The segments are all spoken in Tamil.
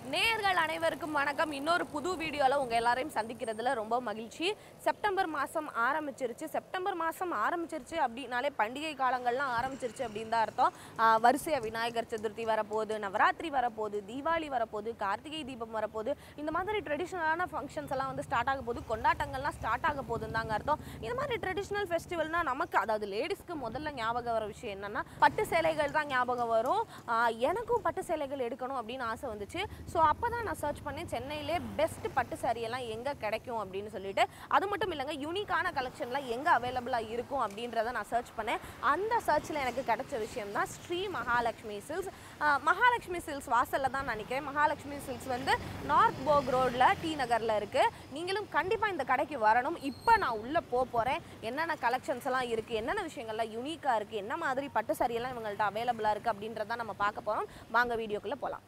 நேயர்கள் அனைவருக்கும் வணக்கம் இன்னொரு புது வீடியோவில் உங்கள் எல்லாரையும் சந்திக்கிறதுல ரொம்ப மகிழ்ச்சி செப்டம்பர் மாதம் ஆரம்பிச்சிருச்சு செப்டம்பர் மாதம் ஆரம்பிச்சிருச்சு அப்படின்னாலே பண்டிகை காலங்கள்லாம் ஆரம்பிச்சிருச்சு அப்படின்னு தான் அர்த்தம் ஆஹ் வரிசையா விநாயகர் சதுர்த்தி வரப்போகுது நவராத்திரி வரப்போகுது தீபாவளி வரப்போகுது கார்த்திகை தீபம் வரப்போகுது இந்த மாதிரி ட்ரெடிஷ்னலான ஃபங்க்ஷன்ஸ் எல்லாம் வந்து ஸ்டார்ட் ஆக போகுது கொண்டாட்டங்கள்லாம் ஸ்டார்ட் ஆக போகுதுன்னு தாங்க அர்த்தம் இந்த மாதிரி ட்ரெடிஷ்னல் ஃபெஸ்டிவல்னா நமக்கு அதாவது லேடிஸ்க்கு முதல்ல ஞாபகம் வர விஷயம் என்னன்னா பட்டு சேலைகள் தான் ஞாபகம் வரும் ஆஹ் எனக்கும் பட்டு சேலைகள் எடுக்கணும் அப்படின்னு ஆசை வந்துச்சு ஸோ அப்போ தான் நான் சர்ச் பண்ணேன் சென்னையிலே பெஸ்ட் பட்டு saree எல்லாம் எங்கே கிடைக்கும் அப்படின்னு சொல்லிட்டு அது மட்டும் இல்லைங்க யூனிக்கான கலெக்ஷன்லாம் எங்கே அவைலபிளாக இருக்கும் அப்படின்றத நான் சர்ச் பண்ணேன் அந்த சர்ச்சில் எனக்கு கிடைச்ச விஷயம் தான் ஸ்ரீ மகாலட்சுமி சில்க்ஸ் மகாலட்சுமி சில்க்ஸ் வாசலில் தான் நினைக்கிறேன் மகாலட்சுமி சில்க்ஸ் வந்து நார்த் போக் ரோடில் டி நகரில் இருக்குது நீங்களும் கண்டிப்பாக இந்த கடைக்கு வரணும் இப்போ நான் உள்ளே போக போகிறேன் என்னென்ன கலெக்ஷன்ஸ் எல்லாம் இருக்குது என்னென்ன விஷயங்கள்லாம் யூனிக்காக இருக்குது என்ன மாதிரி பட்டு saree எல்லாம் இவங்கள்ட்ட அவைலபிளாக இருக்குது அப்படின்றத நம்ம பார்க்க போகிறோம் வாங்க வீடியோக்குள்ளே போகலாம்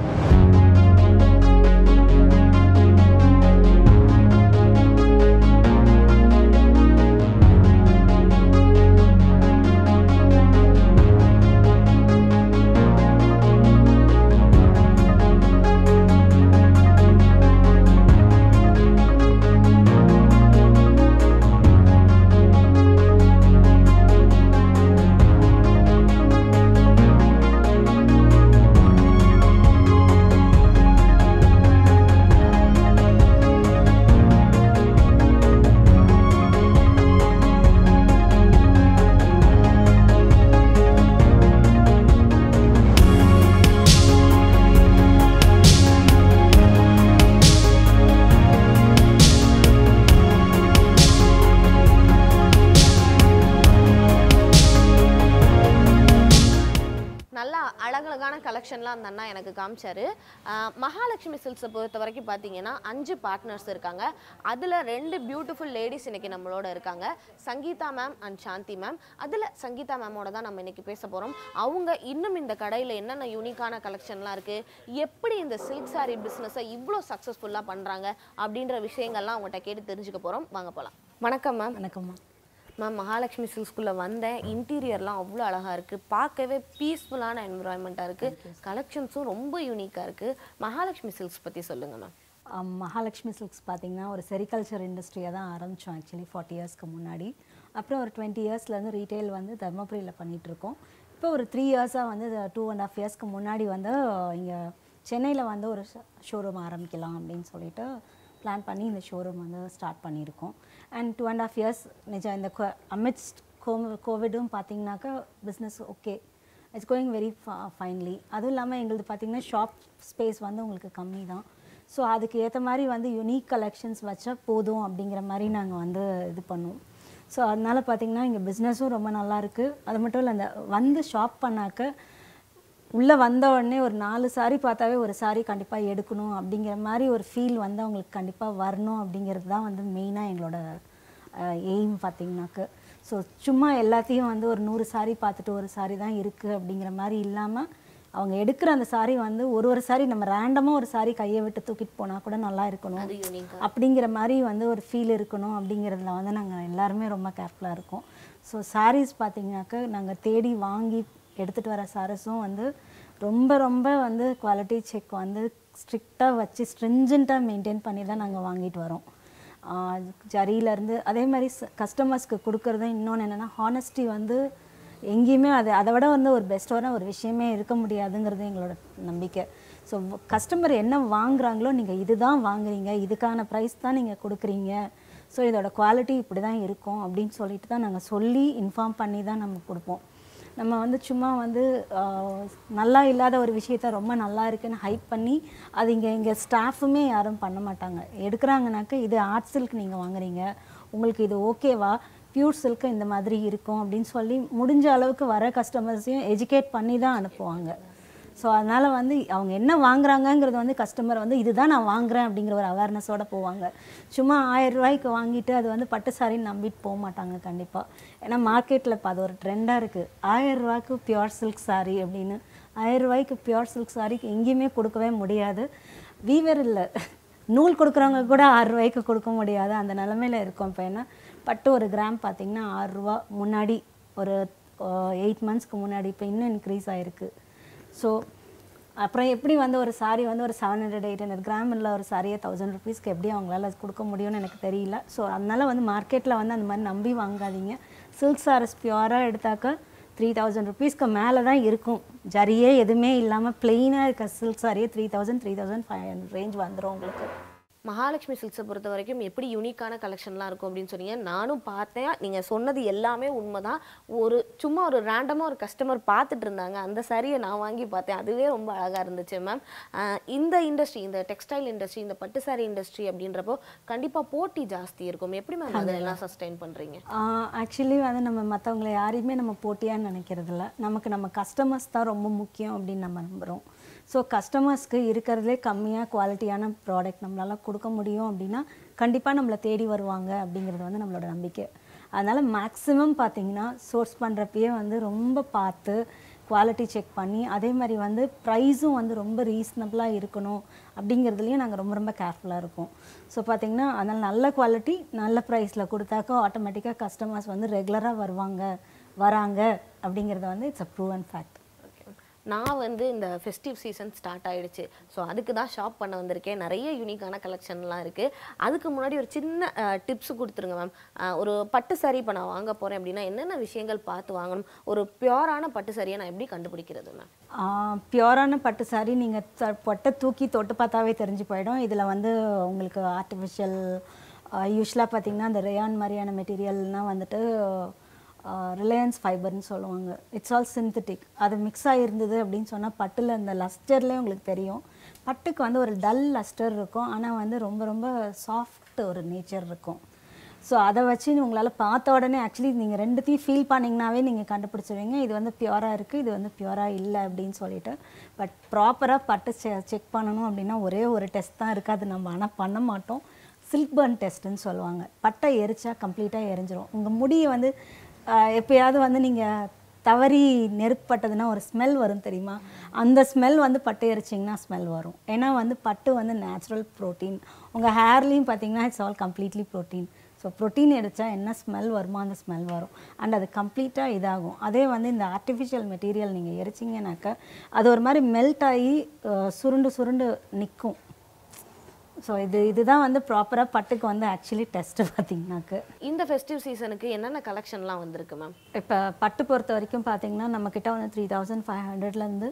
நல்லா அழகழகான கலெக்ஷன்லாம் அந்த அண்ணா எனக்கு காமிச்சாரு ஆஹ் மகாலட்சுமி சில்க்ஸை பொறுத்த வரைக்கும் பார்த்தீங்கன்னா அஞ்சு பார்ட்னர்ஸ் இருக்காங்க அதில் ரெண்டு பியூட்டிஃபுல் லேடிஸ் இன்னைக்கு நம்மளோட இருக்காங்க Sangeetha ma'am and Shanthi ma'am அதில் சங்கீதா மேமோட தான் நம்ம இன்னைக்கு பேச போகிறோம் அவங்க இன்னும் இந்த கடையில் என்னென்ன யூனிக்கான கலெக்ஷன்லாம் இருக்குது எப்படி இந்த சில்க் saree பிஸ்னஸை இவ்வளோ சக்ஸஸ்ஃபுல்லாக பண்ணுறாங்க அப்படின்ற விஷயங்கள்லாம் அவங்ககிட்ட கேட்டு தெரிஞ்சுக்க போகிறோம் வாங்க போகலாம் வணக்கம் மேம் வணக்கம்மா மேம் மகாலட்சுமி சில்க்ஸ்குள்ளே வந்தேன் இன்டீரியர்லாம் அவ்வளோ அழகாக இருக்குது பார்க்கவே பீஸ்ஃபுல்லான என்விரான்மெண்ட்டாக இருக்குது கலெக்ஷன்ஸும் ரொம்ப யூனிக்காக இருக்குது மகாலட்சுமி சில்க்ஸ் பற்றி சொல்லுங்கள் மேம் ஆம், மகாலட்சுமி சில்க்ஸ் பார்த்தீங்கன்னா ஒரு செரிகல்ச்சர் இண்டஸ்ட்ரியாக தான் ஆரம்பித்தோம் ஆக்சுவலி ஃபார்ட்டி இயர்ஸ்க்கு முன்னாடி அப்புறம் ஒரு டுவெண்ட்டி இயர்ஸ்லேருந்து ரீட்டைல் வந்து தர்மபுரியில் பண்ணிகிட்ருக்கோம் இப்போ ஒரு த்ரீ இயர்ஸாக வந்து டூ அண்ட் ஆஃப் இயர்ஸ்க்கு முன்னாடி வந்து இங்கே சென்னையில் வந்து ஒரு ஷோரூம் ஆரம்பிக்கலாம் அப்படின்னு சொல்லிட்டு பிளான் பண்ணி இந்த ஷோரூம் வந்து ஸ்டார்ட் பண்ணியிருக்கோம் and two and half years நிஜம் இந்த அமிட்ஸ்ட் கோவிடும் பார்த்தீங்கன்னாக்கா business okay it's going very finely அதுவும் இல்லாமல் எங்களுது பார்த்தீங்கன்னா ஷாப் ஸ்பேஸ் வந்து உங்களுக்கு கம்மி தான் ஸோ அதுக்கு ஏற்ற மாதிரி வந்து யுனிக் கலெக்ஷன்ஸ் வச்சா போதும் அப்படிங்கிற மாதிரி நாங்கள் வந்து இது பண்ணுவோம் ஸோ அதனால் பார்த்தீங்கன்னா இங்கே பிஸ்னஸும் ரொம்ப நல்லா இருக்கு அது மட்டும் இல்லை அந்த வந்து ஷாப் பண்ணாக்க உள்ளே வந்த உடனே ஒரு நாலு சாரி பார்த்தாவே ஒரு சாரி கண்டிப்பாக எடுக்கணும் அப்படிங்கிற மாதிரி ஒரு ஃபீல் வந்து அவங்களுக்கு கண்டிப்பாக வரணும் அப்படிங்கிறது தான் வந்து மெயினாக எங்களோட எய்ம் பார்த்தீங்கன்னாக்க ஸோ சும்மா எல்லாத்தையும் வந்து ஒரு நூறு சாரி பார்த்துட்டு ஒரு சாரி தான் இருக்குது அப்படிங்கிற மாதிரி இல்லாமல் அவங்க எடுக்கிற அந்த சாரி வந்து ஒரு ஒரு சாரி நம்ம ரேண்டமாக ஒரு சாரி கையை விட்டு தூக்கிட்டு போனால் கூட நல்லா இருக்கணும் அது யூனிக்காக அப்படிங்கிற மாதிரி வந்து ஒரு ஃபீல் இருக்கணும் அப்படிங்கிறதுல வந்து நாங்கள் எல்லாருமே ரொம்ப கேர்ஃபுல்லாக இருக்கோம் ஸோ சாரீஸ் பார்த்தீங்கன்னாக்க நாங்கள் தேடி வாங்கி எடுத்துகிட்டு வர சாரீஸும் வந்து ரொம்ப ரொம்ப வந்து குவாலிட்டி செக் வந்து ஸ்ட்ரிக்டாக வச்சு ஸ்ட்ரிஞ்சண்ட்டாக மெயின்டைன் பண்ணி தான் நாங்கள் வாங்கிட்டு வரோம் ஆஹ் ஜரியிலேருந்து அதே மாதிரி கஸ்டமர்ஸ்க்கு கொடுக்குறது இன்னொன்று என்னென்னா ஹானஸ்டி வந்து எங்கேயுமே அது அதை விட வந்து ஒரு பெஸ்ட்டான ஒரு விஷயமே இருக்க முடியாதுங்கிறது எங்களோட நம்பிக்கை ஸோ கஸ்டமர் என்ன வாங்குறாங்களோ நீங்கள் இதுதான் வாங்குறீங்க இதுக்கான ப்ரைஸ் தான் நீங்கள் கொடுக்குறீங்க ஸோ இதோட குவாலிட்டி இப்படி தான் இருக்கும் அப்படின்னு சொல்லிட்டு தான் நாங்கள் சொல்லி இன்ஃபார்ம் பண்ணி தான் நம்ம கொடுப்போம் நம்ம வந்து சும்மா வந்து ஆஹ், நல்லா இல்லாத ஒரு விஷயத்த ரொம்ப நல்லா இருக்குன்னு ஹைப் பண்ணி அது இங்கே இங்கே ஸ்டாஃபுமே யாரும் பண்ண மாட்டாங்க எடுக்கிறாங்கனாக்க இது ஆர்ட் சில்க் நீங்கள் வாங்குறீங்க உங்களுக்கு இது ஓகேவா பியூர் சில்க்கு இந்த மாதிரி இருக்கும் அப்படின்னு சொல்லி முடிஞ்ச அளவுக்கு வர கஸ்டமர்ஸையும் எஜுகேட் பண்ணி தான் அனுப்புவாங்க ஸோ அதனால் வந்து அவங்க என்ன வாங்குறாங்கங்கிறது வந்து கஸ்டமர் வந்து இதுதான் நான் வாங்குறேன் அப்படிங்கிற ஒரு அவேர்னஸோட போவாங்க சும்மா ஆயிரம் ரூபாய்க்கு வாங்கிட்டு அது வந்து பட்டு சாரின்னு நம்பிட்டு போக மாட்டாங்க கண்டிப்பாக ஏன்னா மார்க்கெட்டில் இப்போ அது ஒரு ட்ரெண்டாக இருக்குது ஆயிரம் ரூபாய்க்கு பியூர் சில்க் சாரி அப்படின்னு ஆயிரம் ரூபாய்க்கு பியூர் சில்க் சாரிக்கு எங்கேயுமே கொடுக்கவே முடியாது வீவர் இல்லை நூல் கொடுக்குறவங்க கூட ஆறு ரூபாய்க்கு கொடுக்க முடியாது அந்த நிலமையில இருக்கோம் இப்போ ஏன்னா பட்டு ஒரு கிராம் பார்த்தீங்கன்னா ஆறு ரூபா முன்னாடி ஒரு எயிட் மந்த்ஸ்க்கு முன்னாடி இப்போ இன்னும் இன்க்ரீஸ் ஆகிருக்கு ஸோ அப்புறம் எப்படி வந்து ஒரு சாரி வந்து ஒரு seven hundred eight hundred gram இல்லை ஒரு சாரியை தௌசண்ட் ருபீஸ்க்கு எப்படி அவங்களால கொடுக்க முடியும்னு எனக்கு தெரியல ஸோ அதனால வந்து மார்க்கெட்டில் வந்து அந்த மாதிரி நம்பி வாங்காதீங்க சில்க் சாரீஸ் பியூராக எடுத்தாக்க த்ரீ தௌசண்ட் ருபீஸ்க்கு மேலே தான் இருக்கும் ஜரியே எதுவுமே இல்லாமல் பிளெயினாக இருக்க சில்க் சாரியே three thousand three thousand five hundred range வந்துடும் உங்களுக்கு மகாலட்சுமி சில்க்ஸை பொறுத்த வரைக்கும் எப்படி யூனிக்கான கலெக்ஷன்லாம் இருக்கும் அப்படின்னு சொன்னீங்க நானும் பார்த்தேன் நீங்கள் சொன்னது எல்லாமே உண்மைதான் ஒரு சும்மா ஒரு ரேண்டமாக ஒரு கஸ்டமர் பார்த்துட்டு இருந்தாங்க அந்த சாரியை நான் வாங்கி பார்த்தேன் அதுவே ரொம்ப அழகாக இருந்துச்சு மேம் இந்த இண்டஸ்ட்ரி இந்த டெக்ஸ்டைல் இண்டஸ்ட்ரி இந்த பட்டு சாரி இண்டஸ்ட்ரி அப்படின்றப்போ கண்டிப்பாக போட்டி ஜாஸ்தி இருக்கும் எப்படி மேம் அதெல்லாம் சஸ்டைன் பண்ணுறீங்க ஆக்சுவலி வந்து நம்ம மற்றவங்களை யாரையுமே நம்ம போட்டியாக நினைக்கிறதில்ல நமக்கு நம்ம கஸ்டமர்ஸ் தான் ரொம்ப முக்கியம் அப்படின்னு நம்ம நம்புகிறோம் ஸோ கஸ்டமர்ஸ்க்கு இருக்கிறதுலே கம்மியாக குவாலிட்டியான ப்ராடக்ட் நம்மளால கொடுக்க முடியும் அப்படின்னா கண்டிப்பாக நம்மளை தேடி வருவாங்க அப்படிங்கிறது வந்து நம்மளோட நம்பிக்கை அதனால் மேக்ஸிமம் பார்த்தீங்கன்னா சோர்ஸ் பண்ணுறப்பயே வந்து ரொம்ப பார்த்து குவாலிட்டி செக் பண்ணி அதே மாதிரி வந்து ப்ரைஸும் வந்து ரொம்ப ரீசனபிளாக இருக்கணும் அப்படிங்கிறதுலையும் நாங்கள் ரொம்ப ரொம்ப கேர்ஃபுல்லாக இருக்கோம் ஸோ பார்த்தீங்கன்னா அதனால் நல்ல குவாலிட்டி நல்ல ப்ரைஸில் கொடுத்தாக்கா ஆட்டோமேட்டிக்காக கஸ்டமர்ஸ் வந்து ரெகுலராக வருவாங்க வராங்க அப்படிங்கிறது வந்து it's a proven fact Okay. நான் வந்து இந்த ஃபெஸ்டிவ் சீசன் ஸ்டார்ட் ஆயிடுச்சு ஸோ அதுக்கு தான் ஷாப் பண்ண வந்திருக்கேன் நிறைய யூனிக்கான கலெக்ஷன்லாம் இருக்குது அதுக்கு முன்னாடி ஒரு சின்ன டிப்ஸ் கொடுத்துருங்க மேம் ஒரு பட்டு saree இப்போ நான் வாங்க போகிறேன் அப்படின்னா என்னென்ன விஷயங்கள் பார்த்து வாங்கணும் ஒரு பியூரான பட்டு சாரியை நான் எப்படி கண்டுபிடிக்கிறது மேம் பியூரான பட்டு சாரி நீங்கள் பொட்டை தூக்கி தொட்டு பார்த்தாவே தெரிஞ்சு போயிடும் இதில் வந்து உங்களுக்கு ஆர்டிஃபிஷியல் யூஸ்வலாக பார்த்தீங்கன்னா இந்த ரேயான் மாதிரியான மெட்டீரியல்னால் வந்துட்டு ரிலையன்ஸ் ஃபைபர்னு சொல்லுவாங்க இட்ஸ் ஆல் சிந்தட்டிக் அது மிக்ஸ் ஆகிருந்தது அப்படின்னு சொன்னால் பட்டில் இந்த லஸ்டர்லேயே உங்களுக்கு தெரியும் பட்டுக்கு வந்து ஒரு டல் லஸ்டர் இருக்கும் ஆனால் வந்து ரொம்ப ரொம்ப சாஃப்ட் ஒரு நேச்சர் இருக்கும் ஸோ அதை வச்சு உங்களால் பார்த்த உடனே ஆக்சுவலி நீங்கள் ரெண்டுத்தையும் ஃபீல் பண்ணிங்கனாவே நீங்கள் கண்டுபிடிச்சிருவீங்க இது வந்து பியூராக இருக்குது இது வந்து பியூராக இல்லை அப்படின்னு சொல்லிட்டு பட் ப்ராப்பராக பட்டு செக் பண்ணணும் அப்படின்னா ஒரே ஒரு டெஸ்ட் தான் இருக்குது அது நம்ம ஆனால் பண்ண மாட்டோம் சில்க் பர்ன் டெஸ்ட்டுன்னு சொல்லுவாங்க பட்டை எரிச்சா கம்ப்ளீட்டாக எரிஞ்சிரும் உங்கள் முடியை வந்து ஆஹ், எப்பயாவது வந்து நீங்கள் தவறி நெருப்பட்டதுன்னா ஒரு ஸ்மெல் வரும் தெரியுமா அந்த ஸ்மெல் வந்து பட்டு எரிச்சிங்கன்னா ஸ்மெல் வரும் ஏன்னா வந்து பட்டு வந்து நேச்சுரல் ப்ரோட்டீன் உங்கள் ஹேர்லேயும் பார்த்தீங்கன்னா it's all completely protein so protein எடுத்தா என்ன ஸ்மெல் வருமோ அந்த ஸ்மெல் வரும் அண்ட் அது கம்ப்ளீட்டாக இதாகும் அதே வந்து இந்த ஆர்டிஃபிஷியல் மெட்டீரியல் நீங்கள் எரிச்சிங்கனாக்கா அது ஒரு மாதிரி மெல்ட் ஆகி ஆஹ், சுருண்டு சுருண்டு நிற்கும் ஸோ இது இதுதான் வந்து ப்ராப்பராக பட்டுக்கு வந்து ஆக்சுவலி டெஸ்ட்டு பார்த்தீங்கன்னாக்கு இந்த ஃபெஸ்டிவ் சீசனுக்கு என்னென்ன கலெக்ஷன்லாம் வந்திருக்கு மேம் இப்போ பட்டு பொறுத்த வரைக்கும் பார்த்தீங்கன்னா நம்மக்கிட்ட வந்து த்ரீ தௌசண்ட் ஃபைவ் ஹண்ட்ரட்லேருந்து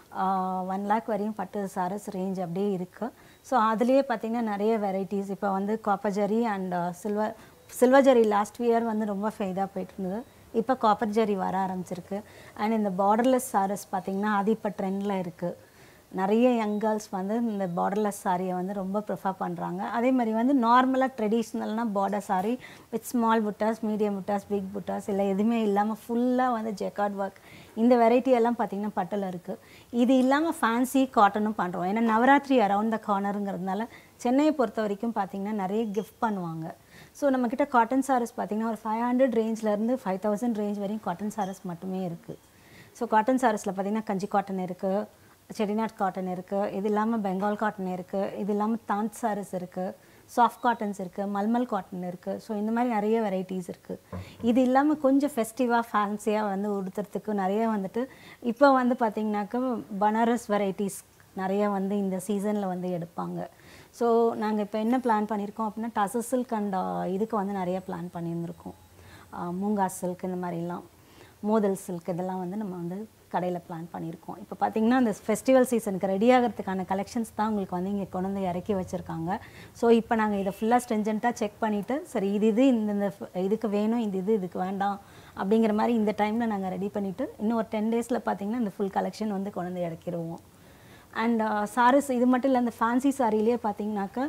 ஒன் லேக் வரையும் பட்டு சாரஸ் ரேஞ்ச் அப்படியே இருக்குது ஸோ அதுலேயே பார்த்தீங்கன்னா நிறைய வெரைட்டிஸ் இப்போ வந்து copper zari and silver silver zari last year வந்து ரொம்ப ஃபெய்தாக போயிட்டு இருந்தது இப்போ காப்பர் ஜரி வர ஆரம்பிச்சிருக்கு அண்ட் இந்த பார்டர்லெஸ் சாரஸ் பார்த்தீங்கன்னா அது இப்போ ட்ரெண்டில் இருக்குது நிறைய யங் கேர்ள்ஸ் வந்து இந்த பார்டர்லெஸ் சாரியை வந்து ரொம்ப ப்ரிஃபர் பண்ணுறாங்க அதே மாதிரி வந்து நார்மலாக ட்ரெடிஷ்னல்னா border saree with small buttas medium buttas big buttas இல்லை எதுவுமே இல்லாமல் ஃபுல்லாக வந்து ஜெக்கார்ட் ஒர்க் இந்த வெரைட்டி எல்லாம் பார்த்தீங்கன்னா பட்டில் இருக்குது இது இல்லாமல் ஃபேன்சி காட்டனும் பண்ணுறோம் ஏன்னா நவராத்திரி அரவுண்ட் த கார்னருங்கிறதுனால சென்னையை பொறுத்த வரைக்கும் பார்த்தீங்கன்னா நிறைய கிஃப்ட் பண்ணுவாங்க ஸோ நம்மக்கிட்ட காட்டன் சாரீஸ் பார்த்தீங்கன்னா ஒரு ஃபைவ் ஹண்ட்ரட் ரேஞ்ச்லேருந்து ஃபைவ் தௌசண்ட் ரேஞ்ச் வரையும் காட்டன் சாரீஸ் மட்டுமே இருக்குது ஸோ காட்டன் சாரீஸில் பார்த்தீங்கன்னா கஞ்சி காட்டன் இருக்குது செட்டிநாட் காட்டன் இருக்குது இது இல்லாமல் பெங்கால் காட்டன் இருக்குது இது இல்லாமல் தாந்த் சாரீஸ் இருக்குது சாஃப்ட் காட்டன்ஸ் இருக்குது மல்மல் காட்டன் இருக்குது ஸோ இந்த மாதிரி நிறைய வெரைட்டிஸ் இருக்குது இது இல்லாமல் கொஞ்சம் ஃபெஸ்டிவாக ஃபேன்சியாக வந்து உடுத்துறதுக்கு நிறைய வந்துட்டு இப்போ வந்து பார்த்திங்கனாக்கா பனாரஸ் வெரைட்டிஸ் நிறைய வந்து இந்த சீசனில் வந்து எடுப்பாங்க ஸோ நாங்கள் இப்போ என்ன பிளான் பண்ணியிருக்கோம் அப்படின்னா டச சில்க் அண்ட் இதுக்கு வந்து நிறைய பிளான் பண்ணியிருந்திருக்கோம் ஆஹ் மூங்கா சில்க் இந்த மாதிரிலாம் மோதல் சில்க் இதெல்லாம் வந்து நம்ம வந்து கடையில் பிளான் பண்ணியிருக்கோம் இப்போ பார்த்தீங்கன்னா அந்த ஃபெஸ்டிவல் சீசனுக்கு ரெடி ஆகிறதுக்கான கலெக்ஷன்ஸ் தான் உங்களுக்கு வந்து இங்கே கொண்டு வந்து இறக்கி வச்சுருக்காங்க ஸோ இப்போ நாங்கள் இதை ஃபுல்லாக ஸ்ட்ரெஞ்சண்ட்டாக செக் பண்ணிவிட்டு சரி இது இது இந்த இந்த ஃப- இதுக்கு வேணும் இது இது இதுக்கு வேண்டாம் அப்படிங்கிற மாதிரி இந்த டைமில் நாங்கள் ரெடி பண்ணிவிட்டு இன்னும் ஒரு டென் டேஸில் பார்த்தீங்கன்னா இந்த ஃபுல் கலெக்ஷன் வந்து கொண்டு வந்து இறக்கிடுவோம் அண்ட் சாரீஸ் இது மட்டும் இல்லை அந்த ஃபேன்சி சாரிலேயே பார்த்தீங்கன்னாக்கா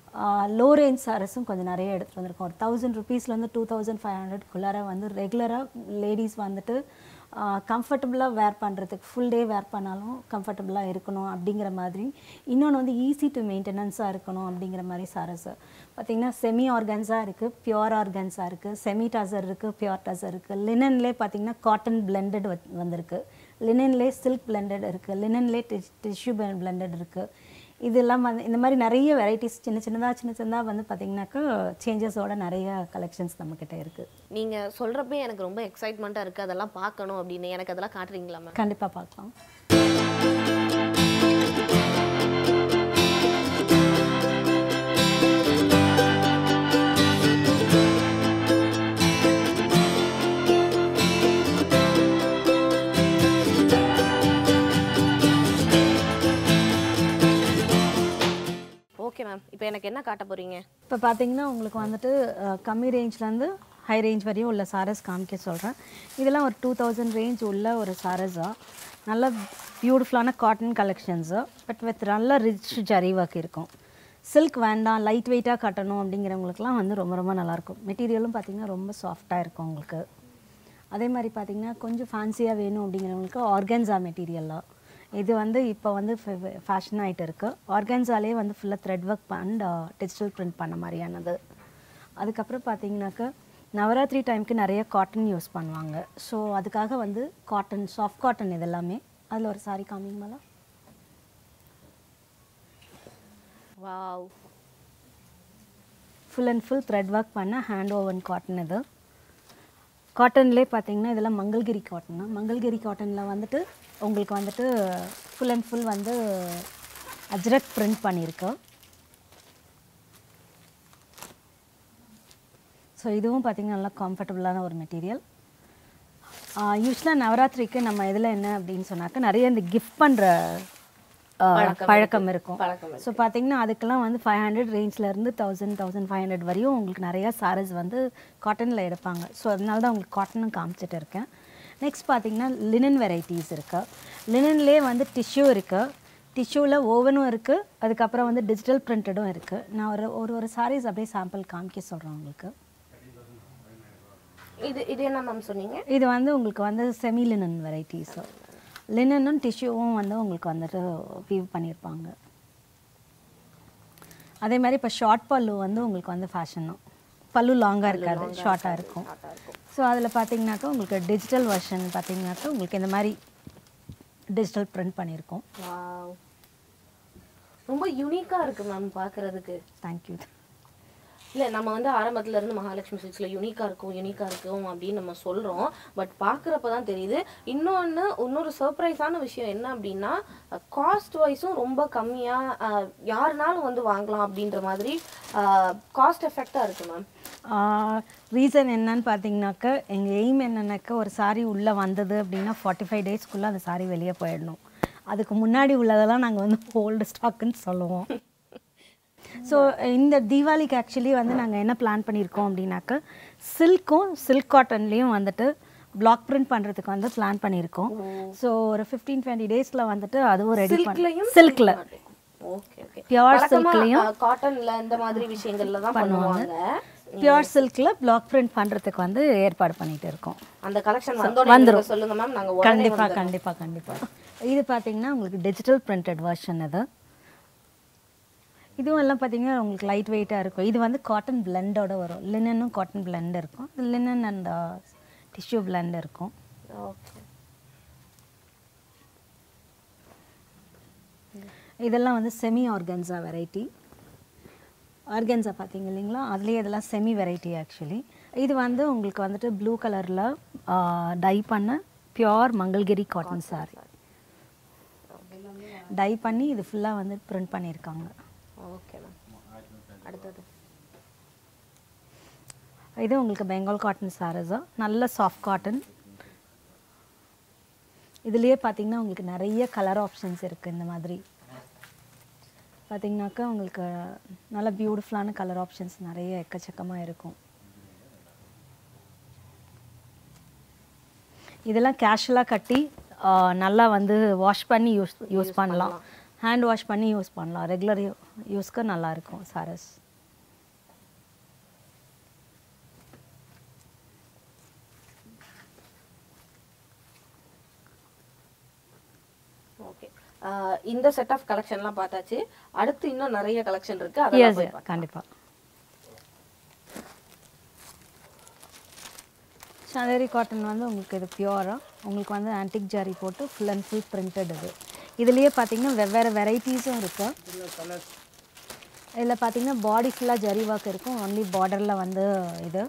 லோ ரேஞ்ச் சாரீஸும் கொஞ்சம் நிறைய எடுத்துகிட்டு வந்திருக்கோம் ஒரு தௌசண்ட் ருபீஸ்லேருந்து டூ தௌசண்ட் ஃபைவ் ஹண்ட்ரட்குள்ளார வந்து ரெகுலராக லேடிஸ் வந்துட்டு கம்ஃபர்டபுளாக வேர் பண்ணுறதுக்கு ஃபுல் டே வேர் பண்ணாலும் கம்ஃபர்டபுளாக இருக்கணும் அப்படிங்கிற மாதிரி இன்னொன்று வந்து ஈஸி டு மெயின்டெனன்ஸாக இருக்கணும் அப்படிங்கிற மாதிரி சாரஸ் பார்த்திங்கன்னா செமி ஆர்கன்ஸாக இருக்குது பியூர் ஆர்கன்ஸாக இருக்குது செமி டசர் இருக்குது பியூர் டசர் இருக்குது லினன்லேயே பார்த்திங்கன்னா காட்டன் பிளெண்டட் வந்திருக்கு லினன்லேயே சில்க் பிளெண்டட் இருக்குது லினன்லேயே டிஷ்யூ பிளெண்டட் இருக்குது இதெல்லாம் வந்து இந்த மாதிரி நிறைய வெரைட்டிஸ் சின்ன சின்னதாக சின்ன சின்னதாக வந்து பார்த்திங்கனாக்கா சேஞ்சஸோட நிறைய கலெக்ஷன்ஸ் நம்மக்கிட்ட இருக்குது நீங்கள் சொல்கிறப்பே எனக்கு ரொம்ப எக்ஸைட்மெண்ட்டாக இருக்குது அதெல்லாம் பார்க்கணும் அப்படின்னு எனக்கு அதெல்லாம் காட்டுறீங்களா மேம் கண்டிப்பாக பார்க்கலாம் இப்போ எனக்கு என்ன காட்ட போறீங்க இப்போ பார்த்தீங்கன்னா உங்களுக்கு வந்துட்டு அஹ், கம்மி ரேஞ்ச்லேருந்து ஹை ரேஞ்ச் வரையும் உள்ள சாரஸ் காமிக்க சொல்கிறேன் இதெல்லாம் ஒரு டூ தௌசண்ட் ரேஞ்ச் உள்ள ஒரு சாரஸாக நல்ல பியூட்டிஃபுல்லான காட்டன் கலெக்ஷன்ஸு பட் வித் நல்ல ரிச் ஜரி ஒர்க் இருக்கும் சில்க் வேண்டாம் லைட் வெயிட்டாக கட்டணும் அப்படிங்கிறவங்களுக்குலாம் வந்து ரொம்ப ரொம்ப நல்லாயிருக்கும் மெட்டீரியலும் பார்த்தீங்கன்னா ரொம்ப சாஃப்டாக இருக்கும் உங்களுக்கு அதே மாதிரி பார்த்தீங்கன்னா கொஞ்சம் ஃபேன்சியாக வேணும் அப்படிங்கிறவங்களுக்கு ஆர்கன்ஸா மெட்டீரியலாக இது வந்து இப்போ வந்து ஃபேஷன் ஆகிட்டு இருக்கு ஆர்கன்ஸாலே வந்து ஃபுல்லாக thread work and digital print பண்ண மாதிரியானது அதுக்கப்புறம் பார்த்தீங்கன்னாக்கா நவராத்திரி டைமுக்கு நிறைய காட்டன் யூஸ் பண்ணுவாங்க ஸோ அதுக்காக வந்து காட்டன் சாஃப்ட் காட்டன் இதெல்லாமே அதில் ஒரு சாரி காமிங்கமாலா wow full and full thread work பண்ண ஹேண்ட் ஓவன் காட்டன் இது காட்டன்லேயே பார்த்தீங்கன்னா இதெல்லாம் மங்கள்கிரி காட்டன் மங்கள்கிரி காட்டனில் வந்துட்டு உங்களுக்கு வந்துட்டு ஃபுல் அண்ட் ஃபுல் வந்து அஜ்ரக் பிரிண்ட் பண்ணியிருக்கு ஸோ இதுவும் பார்த்தீங்கன்னா நல்லா கம்ஃபர்டபுளான ஒரு மெட்டீரியல் யூஸ்வலாக நவராத்திரிக்கு நம்ம இதில் என்ன அப்படின்னு சொன்னாக்க நிறைய இந்த கிஃப்ட் பண்ணுற பழக்கம் இருக்கும் பழக்கம் ஸோ பார்த்தீங்கன்னா அதுக்கெல்லாம் வந்து ஃபைவ் ஹண்ட்ரட் ரேஞ்ச்லேருந்து தௌசண்ட் தௌசண்ட் ஃபைவ் ஹண்ட்ரட் வரையும் உங்களுக்கு நிறையா சாரீஸ் வந்து காட்டனில் எடுப்பாங்க ஸோ அதனால தான் உங்களுக்கு காட்டனும் காமிச்சிட்டு இருக்கேன் நெக்ஸ்ட் பார்த்தீங்கன்னா லினன் வெரைட்டிஸ் இருக்குது லினன்லேயே வந்து டிஷ்யூ இருக்குது டிஷ்யூவில் ஓவனும் இருக்குது அதுக்கப்புறம் வந்து டிஜிட்டல் பிரிண்டடும் இருக்குது நான் ஒரு ஒரு ஒரு சாரீஸ் அப்படியே சாம்பிள் காமிக்க சொல்கிறேன் உங்களுக்கு இது இது என்ன மேம் சொன்னீங்க இது வந்து உங்களுக்கு வந்து செமி லினன் வெரைட்டிஸு லினனும் டிஷ்யூவும் வந்து உங்களுக்கு வந்துட்டு வீவ் பண்ணியிருப்பாங்க அதே மாதிரி இப்போ ஷார்ட் பல்லு வந்து உங்களுக்கு வந்து ஃபேஷனும் பல்லு லாங்காக இருக்காது ஷார்ட்டாக இருக்கும் ஸோ அதில் பார்த்தீங்கன்னாக்கா உங்களுக்கு டிஜிட்டல் வெர்ஷன் பார்த்தீங்கன்னாக்கா உங்களுக்கு இந்த மாதிரி டிஜிட்டல் பிரிண்ட் பண்ணியிருக்கோம் வாவ் ரொம்ப யூனிக்கா இருக்கு மேம் பார்க்கிறதுக்கு தேங்க்யூ இல்ல நம்ம வந்து ஆரம்பத்துல இருந்து மகாலட்சுமி சில்க்ஸ்ல யூனிக்கா இருக்கும் யூனிக்கா இருக்கும் அப்படின்னு நம்ம சொல்றோம் பட் பாக்குறப்ப தான் தெரியுது இன்னொன்னு இன்னொரு சர்ப்ரைஸான விஷயம் என்ன அப்படின்னா காஸ்ட் வைஸும் ரொம்ப கம்மியா அஹ், யாருனாலும் வந்து வாங்கலாம் அப்படின்ற மாதிரி காஸ்ட் எஃபெக்டா இருக்கு மேம் ரீசன் என்னன்னு பார்த்தீங்கன்னாக்க எங்கள் எய்ம் என்னன்னாக்கா ஒரு சாரி உள்ளே வந்தது அப்படின்னா ஃபார்ட்டி ஃபைவ் டேஸ்க்குள்ளே அந்த சாரி வெளியே போயிடணும் அதுக்கு முன்னாடி உள்ளதெல்லாம் நாங்கள் வந்து ஓல்டு ஸ்டாக்குன்னு சொல்லுவோம் ஸோ இந்த தீபாவளிக்கு ஆக்சுவலி வந்து நாங்கள் என்ன பிளான் பண்ணியிருக்கோம் அப்படின்னாக்க சில்க்கும் சில்க் காட்டன்லேயும் வந்துட்டு பிளாக் பிரிண்ட் பண்ணுறதுக்கு வந்து பிளான் பண்ணியிருக்கோம் ஸோ ஒரு ஃபிஃப்டீன் டுவெண்ட்டி டேஸில் வந்துட்டு அதுவும் ரெடி சில்க்லயும் பண்ணி சில்கில் ஓகே ஓகே Pure silkலயும் காட்டன்ல இந்த மாதிரி விஷயங்கள்ல தான் பண்ணுவாங்க பியூர் சில்கில் பிளாக் பிரிண்ட் பண்ணுறதுக்கு வந்து ஏற்பாடு பண்ணிட்டு இருக்கோம் அந்த கலெக்ஷன் வந்தோட சொல்லுங்க மேம் நாங்க உடனே கண்டிப்பா கண்டிப்பா கண்டிப்பா இது பார்த்தீங்கன்னா உங்களுக்கு டிஜிட்டல் பிரிண்டட் வெர்ஷன் இது இதுவும் எல்லாம் பார்த்தீங்கன்னா உங்களுக்கு லைட் வெயிட்டாக இருக்கும் இது வந்து காட்டன் பிளெண்டோட வரும் லினனும் காட்டன் பிளெண்ட் இருக்கும் லினன் அண்ட் டிஷ்யூ பிளெண்ட் இருக்கும் ஓகே இதெல்லாம் வந்து செமி ஆர்கன்ஸா வெரைட்டி ஆர்கன்ஸா பார்த்தீங்க இல்லைங்களா அதுலேயே இதெல்லாம் செமி வெரைட்டி ஆக்சுவலி இது வந்து உங்களுக்கு வந்துட்டு ப்ளூ கலரில் டை பண்ண pure Mangalagiri cotton saree dye பண்ணி இது ஃபுல்லாக வந்து பிரிண்ட் பண்ணியிருக்காங்க ஓகே மேம் அடுத்தது இது உங்களுக்கு பெங்கால் காட்டன் சாரீஸா நல்ல சாஃப்ட் காட்டன் இதுலேயே பார்த்தீங்கன்னா உங்களுக்கு நிறைய கலர் ஆப்ஷன்ஸ் இருக்குது இந்த மாதிரி பார்த்தீங்கன்னாக்கா உங்களுக்கு நல்ல பியூட்டிஃபுல்லான கலர் ஆப்ஷன்ஸ் நிறைய எக்கச்சக்கமாக இருக்கும் இதெல்லாம் கேஷுவலாக கட்டி ஆ, நல்லா வந்து வாஷ் பண்ணி யூஸ் யூஸ் பண்ணலாம் ஹேண்ட் வாஷ் பண்ணி யூஸ் பண்ணலாம் ரெகுலர் யூஸ்க்கு நல்லா இருக்கும் சாரஸ் ஓகே இந்த செட் ஆஃப் கலெக்ஷன்லாம் பார்த்தாச்சு அடுத்து இன்னும் நிறைய கலெக்ஷன் இருக்கு அதெல்லாம் எஸ் போய் பார்க்கலாம். கண்டிப்பாக சந்தேரி காட்டன் வந்து உங்களுக்கு இது பியூராக உங்களுக்கு வந்து ஆன்டிக் ஜாரி போட்டு ஃபுல் அண்ட் ஃபுல் பிரிண்டட் இது இதுலேயே பார்த்தீங்கன்னா வெவ்வேறு வெரைட்டிஸும் இருக்கு இதில் பார்த்தீங்கன்னா பாடி ஃபுல்லாக ஜரி ஒர்க் இருக்கும் ஒன்லி பார்டரில் வந்து இது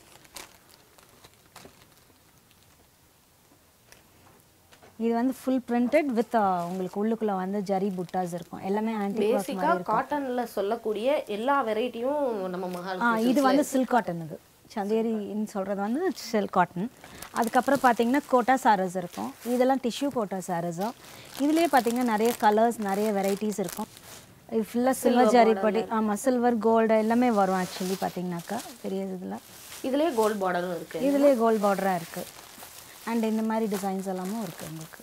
இது வந்து ஃபுல் பிரிண்டட் வித் உங்களுக்கு உள்ளுக்குள்ளே வந்து ஜரி புட்டாஸ் இருக்கும் எல்லாமே ஆன்டிக் ஒர்க் பேசிக்கா காட்டன்ல சொல்லக்கூடிய எல்லா வெரைட்டியும் நம்ம மஹால் ஆ இது வந்து சில்க் காட்டன் இது சந்தேரின்னு சொல்கிறது வந்து சில்க் காட்டன் அதுக்கப்புறம் பார்த்தீங்கன்னா கோட்டா சாரீஸ் இருக்கும் இதெல்லாம் டிஷ்யூ கோட்டா சாரீஸும் இதுலேயே பார்த்தீங்கன்னா நிறைய கலர்ஸ் நிறைய வெரைட்டிஸ் இருக்கும் இது ஃபுல்லாக சில்வர் ஜரி படி ஆமாம் சில்வர் கோல்டு எல்லாமே வரும் ஆக்சுவலி பார்த்தீங்கன்னாக்கா பெரிய இதில் இதுலயே கோல்ட் பார்டரும் இருக்கு இதுலேயே கோல்ட் பார்டராக இருக்குது அண்ட் இந்த மாதிரி டிசைன்ஸ் எல்லாமும் இருக்குது உங்களுக்கு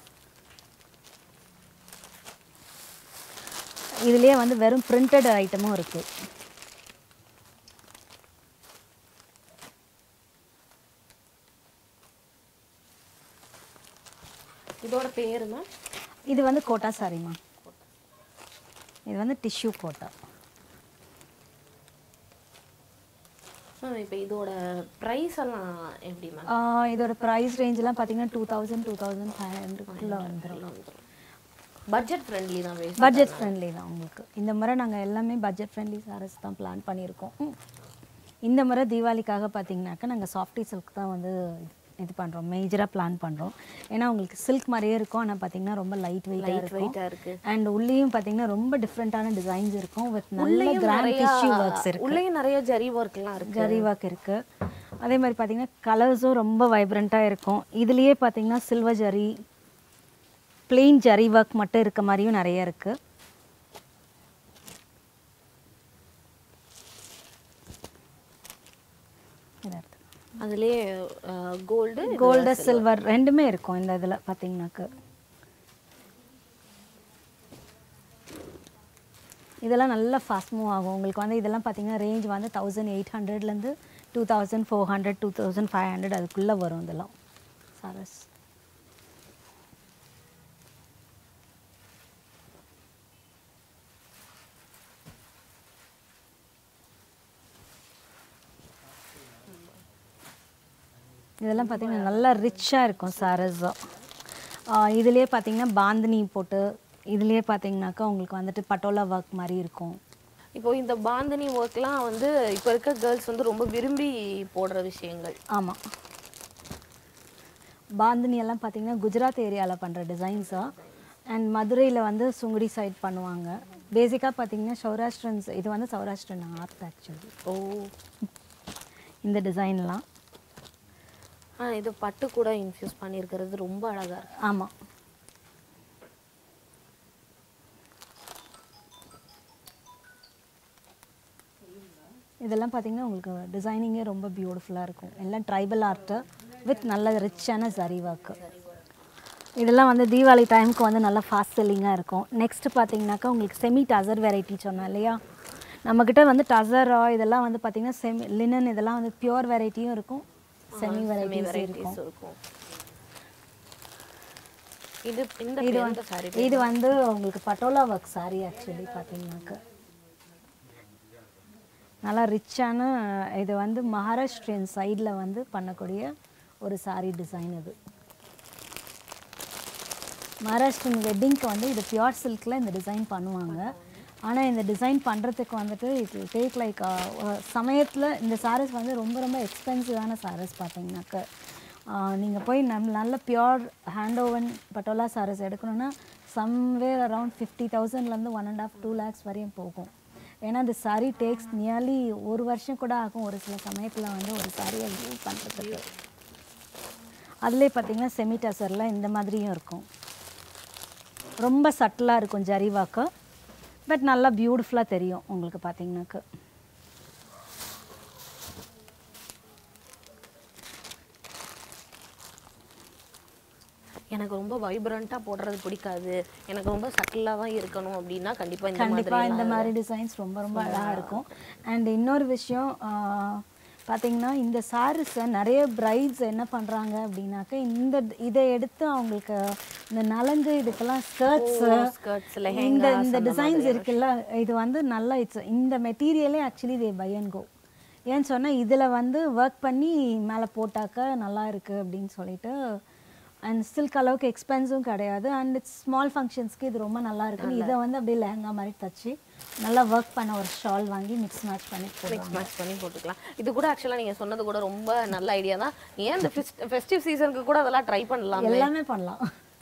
இதுலேயே வந்து வெறும் பிரிண்டட் ஐட்டமும் இருக்குது இதோட பேரு மேம் இது வந்து கோட்டா சாரிம்மா இது வந்து டிஷ்யூ கோட்டா மேம் இப்போ இதோட ப்ரைஸ் எல்லாம் எப்படி மேம் ஆஹ் இதோட ப்ரைஸ் ரேஞ்செலாம் பார்த்தீங்கன்னா two thousand two thousand five ஹண்ட்ரட்குள்ளே வந்துடும் பட்ஜெட் ஃப்ரெண்ட்லி தான் வேஸ்ட் பட்ஜெட் ஃப்ரெண்ட்லி தான் உங்களுக்கு இந்த முறை நாங்கள் எல்லாமே பட்ஜெட் ஃப்ரெண்ட்லி சாரீஸ் தான் பிளான் பண்ணியிருக்கோம் ம். இந்த முறை தீபாவளிக்காக பார்த்தீங்கன்னாக்கா நாங்கள் சாஃப்டி சில்க் தான் வந்து இது- இது பண்ணுறோம் மேஜராக பிளான் பண்ணுறோம் ஏன்னா உங்களுக்கு சில்க் மாதிரியே இருக்கும் ஆனால் பார்த்தீங்கன்னா ரொம்ப லைட் வெயிட்டாக இருக்கும் வெயிட்டாக இருக்கு அண்ட் உள்ளேயும் பார்த்தீங்கன்னா ரொம்ப டிஃப்ரெண்ட்டான டிசைன்ஸ் இருக்கும் வித் நல்ல கிராண்ட் டிஷ்யூ ஒர்க்ஸ் இருக்கு உள்ளேயும் நிறைய ஜரி ஒர்க்லாம் இருக்கு ஜரி ஒர்க் இருக்கு அதே மாதிரி பார்த்தீங்கன்னா கலர்ஸும் ரொம்ப வைப்ரண்ட்டாக இருக்கும் இதுலேயே பார்த்தீங்கன்னா silver zari plain zari work மட்டும் இருக்க மாதிரியும் நிறைய இருக்கு இதை எடுத்து. அதுலயே கோல்டு கோல்டு சில்வர் ரெண்டுமே இருக்கும் இந்த இதில் பார்த்தீங்கன்னாக்க இதெல்லாம் நல்லா ஃபாஸ்ட் மூவ் ஆகும் உங்களுக்கு வந்து இதெல்லாம் பார்த்தீங்கன்னா ரேஞ்ச் வந்து தௌசண்ட் எயிட் ஹண்ட்ரட்லேருந்து two thousand four hundred two thousand five hundred அதுக்குள்ளே வரும் இதெல்லாம் சாரஸ் இதெல்லாம் பார்த்தீங்கன்னா நல்லா ரிச்சாக இருக்கும் சாரஸும் இதுலேயே பார்த்தீங்கன்னா பாந்தினி போட்டு இதுலேயே பார்த்தீங்கன்னாக்கா உங்களுக்கு வந்துட்டு பட்டோலா ஒர்க் மாதிரி இருக்கும் இப்போ இந்த பாந்தனி ஒர்க்லாம் வந்து இப்போ இருக்க கேர்ள்ஸ் வந்து ரொம்ப விரும்பி போடுற விஷயங்கள் ஆமாம் பாந்தினி எல்லாம் பார்த்தீங்கன்னா குஜராத் ஏரியாவில் பண்ணுற டிசைன்ஸாக அண்ட் மதுரையில் வந்து சுங்குடி சைட் பண்ணுவாங்க பேசிக்காக பார்த்தீங்கன்னா சௌராஷ்டிரன்ஸ் இது வந்து சௌராஷ்டிரன் ஆர்ட் ஆக்சுவலி ஓ இந்த டிசைன்லாம் ஆ இது பட்டு கூட இன்ஃபியூஸ் பண்ணியிருக்கிறது ரொம்ப அழகா இருக்கு ஆமாம் இதெல்லாம் பார்த்தீங்கன்னா உங்களுக்கு டிசைனிங்கே ரொம்ப பியூட்டிஃபுல்லாக இருக்கும் எல்லாம் ட்ரைபல் ஆர்ட்டு வித் நல்ல ரிச்சான சரி ஒர்க்கு இதெல்லாம் வந்து தீபாவளி டைமுக்கு வந்து நல்லா ஃபாஸ்ட் செல்லிங்காக இருக்கும் நெக்ஸ்ட் பார்த்தீங்கன்னாக்கா உங்களுக்கு செமி டசர் வெரைட்டி சொன்னேன் இல்லையா நம்மக்கிட்ட வந்து டசரா இதெல்லாம் வந்து பார்த்தீங்கன்னா செமி லினன் இதெல்லாம் வந்து பியூர் வெரைட்டியும் இருக்கும் செமி வெரைட்டிஸும் இருக்கும் வெரைட்டிஸ் இருக்கும் இது இந்த இது பேர் வந்து இந்த சாரி இது வந்து உங்களுக்கு பட்டோலா ஒர்க் சாரி ஆக்சுவலி பார்த்தீங்கன்னாக்க நல்லா ரிச்சான இது வந்து மகாராஷ்டிரியன் சைடில் வந்து பண்ணக்கூடிய ஒரு சாரி டிசைன் இது மகாராஷ்டிரன் வெட்டிங்க்கு வந்து இது பியூர் சில்கில் இந்த டிசைன் பண்ணுவாங்க ஆனால் இந்த டிசைன் பண்ணுறதுக்கு வந்துட்டு இது டேக் லைக் சமயத்தில் இந்த சாரீஸ் வந்து ரொம்ப ரொம்ப எக்ஸ்பென்சிவான சாரீஸ் பார்த்தீங்கன்னாக்க நீங்கள் போய் நம் நல்ல pure hand woven Patola sarees எடுக்கணும்னா சம்வேர் அரவுண்ட் ஃபிஃப்டி தௌசண்ட்லேருந்து one and half two lakhs வரையும் போகும் ஏன்னா இந்த சாரீ டேக்ஸ் நியர்லி ஒரு வருஷம் கூட ஆகும் ஒரு சில சமயத்தில் வந்து ஒரு சாரியை யூஸ் பண்ணுறதுக்கு அதுலேயே பார்த்தீங்கன்னா செமி டசரில் இந்த மாதிரியும் இருக்கும் ரொம்ப சட்டிலாக இருக்கும் ஜரி வாக்கு பட் நல்லா பியூட்டிஃபுல்லாக தெரியும் உங்களுக்கு பார்த்தீங்கன்னாக்க எனக்கு ரொம்ப வைப்ரண்ட்டாக போடுறது பிடிக்காது எனக்கு ரொம்ப சட்டிலாக தான் இருக்கணும் அப்படின்னா கண்டிப்பாக இந்த மாதிரி கண்டிப்பாக இந்த மாதிரி டிசைன்ஸ் ரொம்ப ரொம்ப அழகாக இருக்கும் அண்ட் இன்னொரு விஷயம் பார்த்தீங்கன்னா இந்த சாரீஸை நிறைய பிரைட்ஸ் என்ன பண்ணுறாங்க அப்படின்னாக்க இந்த இதை எடுத்து அவங்களுக்கு இந்த நலங்கு இதுக்கெல்லாம் ஸ்கர்ட்ஸ் ஸ்கர்ட்ஸ் இந்த இந்த டிசைன்ஸ் இருக்குல்ல இது வந்து நல்லா இட்ஸ் இந்த மெட்டீரியலே actually they buy and go ஏன்னு சொன்னால் இதில் வந்து ஒர்க் பண்ணி மேலே போட்டாக்க நல்லா இருக்குது அப்படின்னு சொல்லிட்டு அண்ட் சில்க் அளவுக்கு எக்ஸ்பென்ஸும் கிடையாது அண்ட் இட்ஸ் ஸ்மால் ஃபங்க்ஷன்ஸ்க்கு இது ரொம்ப நல்லா இருக்குன்னு இதை வந்து அப்படியே லெஹங்கா மாதிரி தச்சு நல்லா ஒர்க் பண்ண ஒரு ஷால் வாங்கி மிக்ஸ் மேட்ச் பண்ணி போடுவாங்க மிக்ஸ் மேட்ச் பண்ணி போட்டுக்கலாம் இது கூட ஆக்சுவலாக நீங்கள் சொன்னது கூட ரொம்ப நல்ல ஐடியா தான் ஏன் இந்த ஃபெஸ்டிவ் சீசனுக்கு கூட அதெல்லாம் ட்ரை பண்ணலாம் எல்லாமே பண்ணலாம்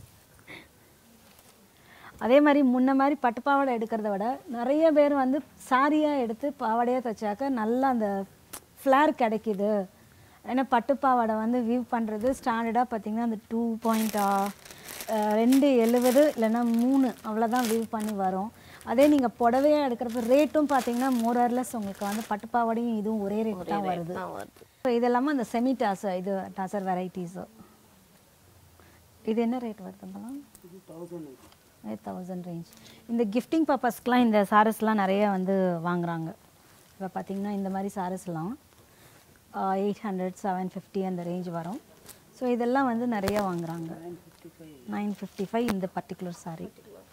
அதே மாதிரி முன்ன மாதிரி பட்டுப்பாவாடை எடுக்கிறத விட நிறைய பேர் வந்து சாரியாக எடுத்து பாவாடையாக தைச்சாக்க நல்லா அந்த ஃப்ளேர் கிடைக்குது ஏன்னா பட்டுப்பாவாடை வந்து வியூ பண்ணுறது ஸ்டாண்டர்டாக பார்த்தீங்கன்னா அந்த டூ பாயிண்ட் ரெண்டு எழுபது இல்லைன்னா மூணு அவ்வளோதான் வியூ பண்ணி வரும் அதே நீங்கள் புடவையாக எடுக்கிறப்ப ரேட்டும் பார்த்தீங்கன்னா மோரர்லெஸ் உங்களுக்கு வந்து பட்டுப்பாவாடையும் இதுவும் ஒரே ரேட் தான் வருது தான் வருது ஸோ இதெல்லாமே அந்த செமி டாசர் இது டாசர் வெரைட்டிஸு இது என்ன ரேட் வருதுங்களா எயிட் தௌசண்ட் ரேஞ்ச் இந்த கிஃப்டிங் பர்பஸ்க்கெலாம் இந்த சாரஸ்லாம் நிறைய வந்து வாங்குறாங்க இப்போ பார்த்தீங்கன்னா இந்த மாதிரி சாரஸ்லாம் எயிட் ஹண்ட்ரட் செவன் ஃபிஃப்டி அந்த ரேஞ்ச் வரும் ஸோ இதெல்லாம் வந்து நிறைய வாங்குறாங்க நைன் ஃபிஃப்டி ஃபைவ் இந்த பர்டிகுலர் saree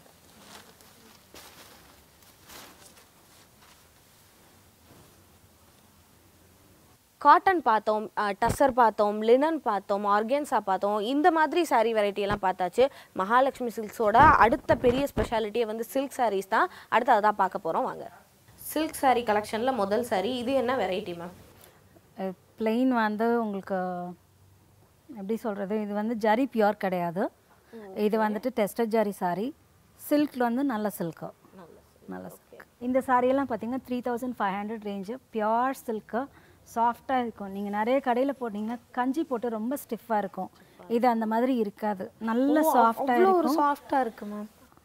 காட்டன் பார்த்தோம் டசர் பார்த்தோம் லினன் பார்த்தோம் ஆர்கேன்ஸா பார்த்தோம் இந்த மாதிரி saree வெரைட்டி எல்லாம் பார்த்தாச்சு மகாலட்சுமி சில்க்ஸோட அடுத்த பெரிய ஸ்பெஷாலிட்டியே வந்து சில்க் sarees தான் அடுத்து அதை தான் பார்க்க போகிறோம் வாங்க சில்க் saree கலெக்ஷனில் முதல் saree இது என்ன வெரைட்டி மேம் பிளெயின் வந்து உங்களுக்கு எப்படி சொல்கிறது இது வந்து ஜரி பியூர் கிடையாது இது வந்துட்டு டெஸ்டட் ஜரி சாரி சில்கில் வந்து நல்ல சில்க்கு நல்ல சில்க் இந்த சாரியெல்லாம் பார்த்தீங்கன்னா three thousand five hundred range pure silk சாஃப்டாக இருக்கும் நீங்கள் நிறைய கடையில் போட்டிங்கன்னா கஞ்சி போட்டு ரொம்ப ஸ்டிஃபாக இருக்கும் இது அந்த மாதிரி இருக்காது நல்ல சாஃப்டாக அவ்வளோ ஒரு இருக்கும் சாஃப்டாக இருக்கு ma'am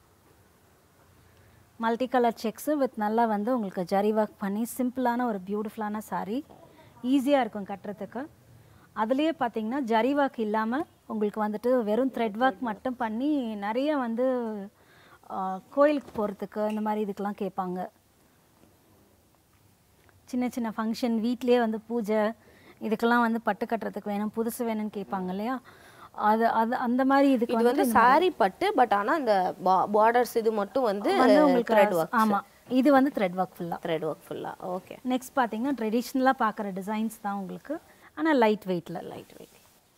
multi colour checks with நல்லா வந்து உங்களுக்கு ஜரி ஒர்க் பண்ணி சிம்பிளான ஒரு பியூட்டிஃபுல்லான saree ஈஸியாக இருக்கும் கட்டுறதுக்கு அதுலேயே பார்த்தீங்கன்னா ஜரி ஒர்க் இல்லாமல் உங்களுக்கு வந்துட்டு வெறும் த்ரெட் ஒர்க் மட்டும் பண்ணி நிறைய வந்து ஆ, கோயிலுக்கு போகிறதுக்கு இந்த மாதிரி இதுக்கெலாம் கேட்பாங்க சின்ன சின்ன ஃபங்க்ஷன் வீட்லேயே வந்து பூஜை இதுக்கெல்லாம் வந்து பட்டு கட்டுறதுக்கு வேணும் புதுசு வேணும்னு கேட்பாங்க இல்லையா அது அது அந்த மாதிரி இதுக்கு இது வந்து saree பட்டு பட் ஆனால் இந்த பார்டர்ஸ் இது மட்டும் வந்து வந்து உங்களுக்கு த்ரெட் ஒர்க் ஆமாம் இது வந்து த்ரெட் ஒர்க் ஃபுல்லாக த்ரெட் ஒர்க் ஃபுல்லாக ஓகே நெக்ஸ்ட் பார்த்தீங்கன்னா ட்ரெடிஷ்னலாக பார்க்குற டிசைன்ஸ் தான் உங்களுக்கு ஆனால் லைட் வெயிட்டில் லைட் வெயிட்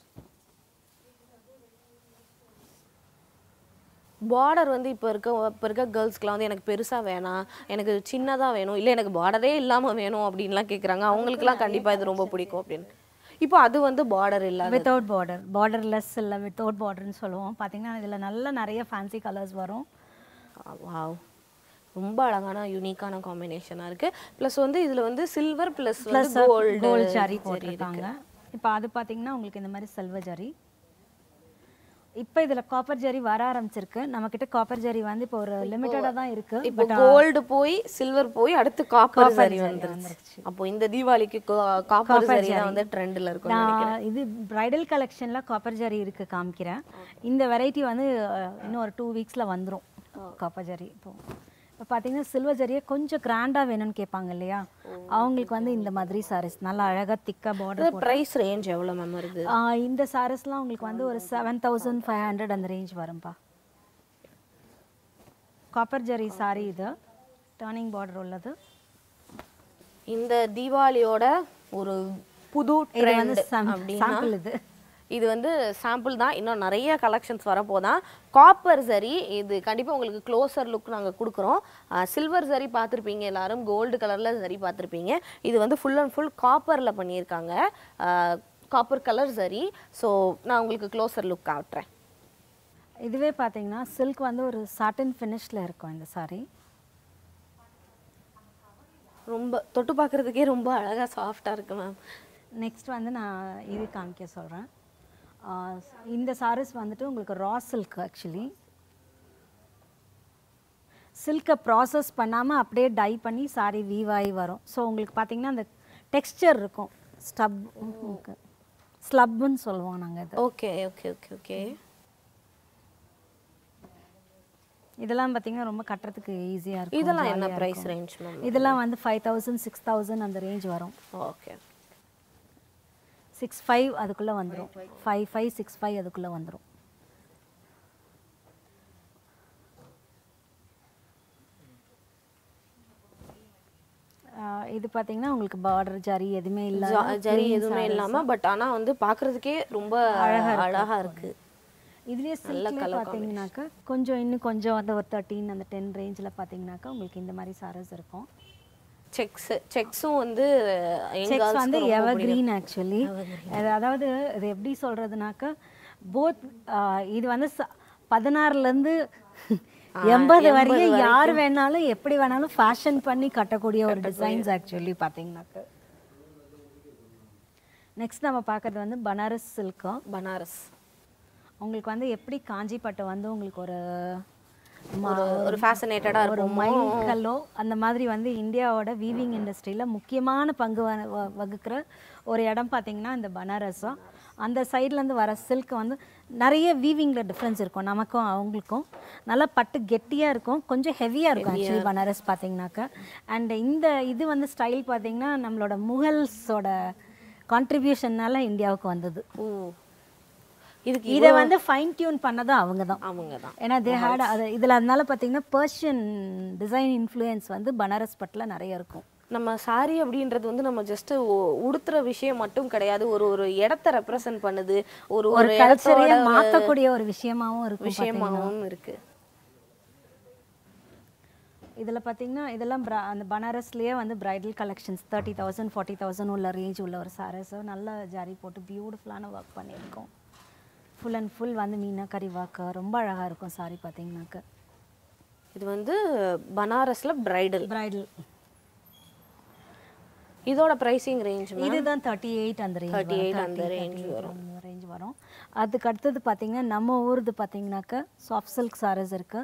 பார்டர் வந்து இப்போ இருக்க இப்போ இருக்க கேர்ள்ஸ்க்குலாம் வந்து எனக்கு பெருசாக வேணாம் எனக்கு சின்னதாக வேணும் இல்லை எனக்கு பார்டரே இல்லாமல் வேணும் அப்படின்லாம் கேட்குறாங்க அவங்களுக்குலாம் கண்டிப்பாக இது ரொம்ப பிடிக்கும் அப்படின்னு இப்போ அது வந்து பார்டர் இல்லாத வித்தவுட் பார்டர் பார்டர்லெஸ் இல்லை வித்தவுட் பார்டர்னு சொல்லுவோம் பார்த்தீங்கன்னா இதில் நல்ல நிறைய ஃபேன்சி கலர்ஸ் வரும் வாவ் ரொம்ப அழகான யூனிக்கான காம்பினேஷனாக இருக்குது ப்ளஸ் வந்து இதில் வந்து சில்வர் ப்ளஸ் ப்ளஸ் வந்து கோல்டு கோல்ட் ஜரி போட்டிருக்காங்க இப்போ அது பார்த்தீங்கன்னா உங்களுக்கு இந்த மாதிரி சில்வர் ஜரி இப்போ இதில் காப்பர் ஜரி வர ஆரம்பிச்சிருக்கு நம்மக்கிட்ட காப்பர் ஜரி வந்து இப்போ ஒரு லிமிட்டடாக தான் இருக்கு இப்போ கோல்டு போய் சில்வர் போய் அடுத்து காப்பர் சரி வந்துருச்சு வந்துருச்சு. அப்போ இந்த தீபாவளிக்கு காப்பர் சரி தான் வந்து ட்ரெண்டில் இருக்கும் நான் இது பிரைடல் கலெக்ஷனில் காப்பர் ஜரி இருக்கு காமிக்கிறேன் இந்த வெரைட்டி வந்து அஹ், இன்னும் ஒரு டூ வீக்ஸில் வந்துடும் காப்பர் ஜரி இப்போ இப்போ பார்த்தீங்கன்னா சில்வர் ஜரியை கொஞ்சம் கிராண்டாக வேணும்னு கேட்பாங்க இல்லையா அவங்களுக்கு வந்து இந்த மாதிரி சாரீஸ் நல்லா அழகாக திக்காக பார்டர் ப்ரைஸ் ரேஞ்ச் எவ்வளோ மேம் வருது இந்த சாரீஸ்லாம் உங்களுக்கு வந்து ஒரு செவன் தௌசண்ட் ஃபைவ் ஹண்ட்ரட் அந்த ரேஞ்ச் வரும்பா காப்பர் ஜரி சாரி இது டர்னிங் பார்டர் உள்ளது இந்த தீபாவளியோட ஒரு புது இது வந்து ட்ரெண்ட் அப்படின்னா சாம்பிள் இது இது வந்து சாம்பிள் தான் இன்னும் நிறைய கலெக்ஷன்ஸ் வரப்போதான் காப்பர் சரி இது கண்டிப்பாக உங்களுக்கு க்ளோசர் லுக் நாங்கள் கொடுக்குறோம் சில்வர் சரி பார்த்துருப்பீங்க எல்லாரும் கோல்டு கலரில் சரி பார்த்துருப்பீங்க இது வந்து ஃபுல் அண்ட் ஃபுல் காப்பரில் பண்ணியிருக்காங்க காப்பர் கலர் சரி ஸோ நான் உங்களுக்கு க்ளோசர் லுக் காட்டுறேன் இதுவே பார்த்தீங்கன்னா சில்க் வந்து ஒரு சாட்டன் ஃபினிஷில் இருக்கும் இந்த சாரி ரொம்ப தொட்டு பார்க்குறதுக்கே ரொம்ப அழகாக சாஃப்டாக இருக்கு மேம் நெக்ஸ்ட் வந்து நான் இது காமிக்க சொல்கிறேன் இந்த சாரீஸ் வந்துட்டு உங்களுக்கு ரா சில்க் ஆக்சுவலி சில்கை ப்ராசஸ் பண்ணாமல் அப்படியே டை பண்ணி சாரி வீவாகி வரும் ஸோ உங்களுக்கு பார்த்தீங்கன்னா அந்த டெக்ஸ்சர் இருக்கும் ஸ்டப் ஸ்லப்புன்னு சொல்லுவோம் நாங்கள் இது ஓகே ஓகே ஓகே ஓகே இதெல்லாம் பார்த்தீங்கன்னா ரொம்ப கட்டுறதுக்கு ஈஸியாக இருக்கும் இதெல்லாம் என்ன jolly-ஆ ப்ரைஸ் இருக்கும். ரேஞ்ச் மேம் இதெல்லாம் வந்து ஃபைவ் தௌசண்ட் சிக்ஸ் தௌசண்ட் அந்த ரேஞ்ச் வரும் ஓகே சிக்ஸ் ஃபைவ் அதுக்குள்ளே வந்துடும் ஃபைவ் ஃபைவ் சிக்ஸ் ஃபைவ் அதுக்குள்ளே வந்துடும் இது பார்த்தீங்கன்னா உங்களுக்கு பார்டர் ஜரி எதுவுமே இல்லை ஜரி எதுவுமே இல்லாம பட் ஆனா வந்து பார்க்கிறதுக்கே ரொம்ப அழகா இருக்கு இதுலேயே சில்க்லேயே பார்த்தீங்கன்னாக்கா கொஞ்சம் இன்னும் கொஞ்சம் வந்து ஒரு தேர்ட்டீன் அந்த டென் ரேஞ்சில் பார்த்தீங்கன்னாக்கா உங்களுக்கு இந்த மாதிரி சாரஸ் இருக்கும் செக்ஸ் செக்ஸும் வந்து எங்க செக்ஸ் girls வந்து க்கு ரொம்ப எவர் கிரீன் ஆக்சுவலி அதாவது இது எப்படி சொல்றதுனாக்கா போத் இது வந்து ச- பதினாறுலேருந்து எண்பது வரையும் யார் வேணாலும் எப்படி வேணாலும் ஃபேஷன் பண்ணி கட்டக்கூடிய ஒரு டிசைன்ஸ் ஆக்சுவலி பார்த்தீங்கன்னாக்கா நெக்ஸ்ட் நம்ம பார்க்கறது வந்து பனாரஸ் சில்க்கும் பனாரஸ் உங்களுக்கு வந்து எப்படி காஞ்சிப்பட்டு வந்து உங்களுக்கு ஒரு ஒரு ஒரு ஃபேசினேட்டடாக ஒரு இருக்கும் மைல்கல்லோ அந்த மாதிரி வந்து இந்தியாவோட வீவிங் இண்டஸ்ட்ரியில் முக்கியமான பங்கு வ- வ- வகுக்கிற ஒரு இடம் பார்த்தீங்கன்னா இந்த பனாரஸ் தான் அந்த சைட்லேருந்து வர சில்க் வந்து நிறைய வீவிங்கில் டிஃப்ரென்ஸ் இருக்கும் நமக்கும் அவங்களுக்கும் நல்லா பட்டு கெட்டியாக இருக்கும் கொஞ்சம் ஹெவியாக இருக்கும் ஆக்சுவலி பனாரஸ் பார்த்தீங்கன்னாக்கா அண்ட் இந்த இது வந்து ஸ்டைல் பார்த்தீங்கன்னா நம்மளோட முகல்ஸோட கான்ட்ரிபியூஷன்னால இந்தியாவுக்கு வந்தது ஓ இதுக்கு இதை வந்து ஃபைன் டியூன் பண்ணதும் அவங்க தான் அவங்க தான் ஏன்னா தே ஹேட் அது இதில் அதனால பார்த்தீங்கன்னா பர்ஷியன் டிசைன் இன்ஃப்ளூயன்ஸ் வந்து பனாரஸ் பட்டில் நிறைய இருக்கும் நம்ம சாரி அப்படின்றது வந்து நம்ம ஜஸ்ட் உடுத்துற விஷயம் மட்டும் கிடையாது ஒரு ஒரு இடத்த ரெப்ரசன்ட் பண்ணுது ஒரு ஒரு ஒரு கல்ச்சரையே இடத்தோட மாற்றக்கூடிய ஒரு விஷயமாவும் இருக்கும் விஷயமாகவும் இருக்கு இதில் பார்த்தீங்கன்னா இதெல்லாம் bra- அந்த பனாரஸ்லேயே வந்து bridal collections thirty thousand forty thousand உள்ள ரேஞ்ச் உள்ள ஒரு சாரீஸோ நல்ல ஜாரி போட்டு பியூட்டிஃபுல்லான ஒர்க் பண்ணியிருக்கோம் ஃபுல் அண்ட் ஃபுல் வந்து மீனாக்கரி ஒர்க்கு ரொம்ப அழகாக இருக்கும் சாரி பார்த்தீங்கன்னாக்க இது வந்து பனாரஸ்ல பிரைடல் பிரைடல் இதோட பிரைசிங் ரேஞ்ச் இதுதான் தேர்ட்டி எயிட் அந்த ரேஞ்ச் 38 அந்த range வரும் ரேஞ்ச் வரும் அதுக்கு அடுத்தது பார்த்தீங்கன்னா நம்ம ஊருது பார்த்தீங்கன்னாக்க சாஃப்ட் சில்க் சாரீஸ் இருக்கு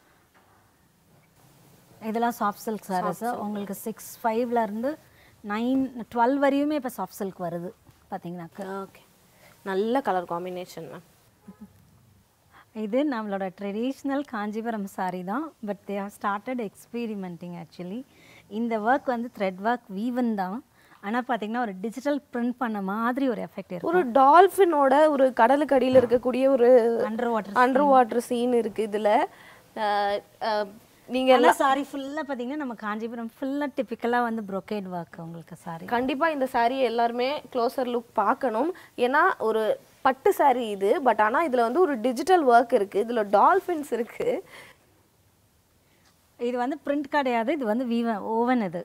இதெல்லாம் சாஃப்ட் சில்க் சாரீஸ் உங்களுக்கு சிக்ஸ் ஃபைவ்ல இருந்து நைன் டுவெல் வரையுமே இப்போ சாஃப்ட் சில்க் வருது பார்த்தீங்கன்னாக்க ஓகே நல்ல கலர் காம்பினேஷன் மேம் இது நம்மளோட ட்ரெடிஷ்னல் காஞ்சிபுரம் saree தான் but they have started experimenting actually இந்த ஒர்க் வந்து த்ரெட் ஒர்க் வீவன் தான் ஆனால் பார்த்தீங்கன்னா ஒரு டிஜிட்டல் பிரிண்ட் பண்ண மாதிரி ஒரு எஃபெக்ட் இருக்கும் ஒரு டால்ஃபினோட ஒரு கடலுக்கு அடியில இருக்கக்கூடிய ஒரு under water under water scene இருக்கு இதுல அஹ், அஹ், நீங்க எல்லா சாரி ஃபுல்லாக பார்த்தீங்கன்னா நம்ம காஞ்சிபுரம் ஃபுல்லாக டிப்பிக்கலாக வந்து brocade ஒர்க் உங்களுக்கு சாரி கண்டிப்பா இந்த saree எல்லாருமே க்ளோசர் லுக் பார்க்கணும் ஏன்னா ஒரு பட்டு saree இது பட் ஆனா இதுல வந்து ஒரு டிஜிட்டல் ஒர்க் இருக்கு இதுல டால்ஃபின்ஸ் இருக்கு இது வந்து பிரிண்ட் கிடையாது இது வந்து வீவன் ஓவன் இது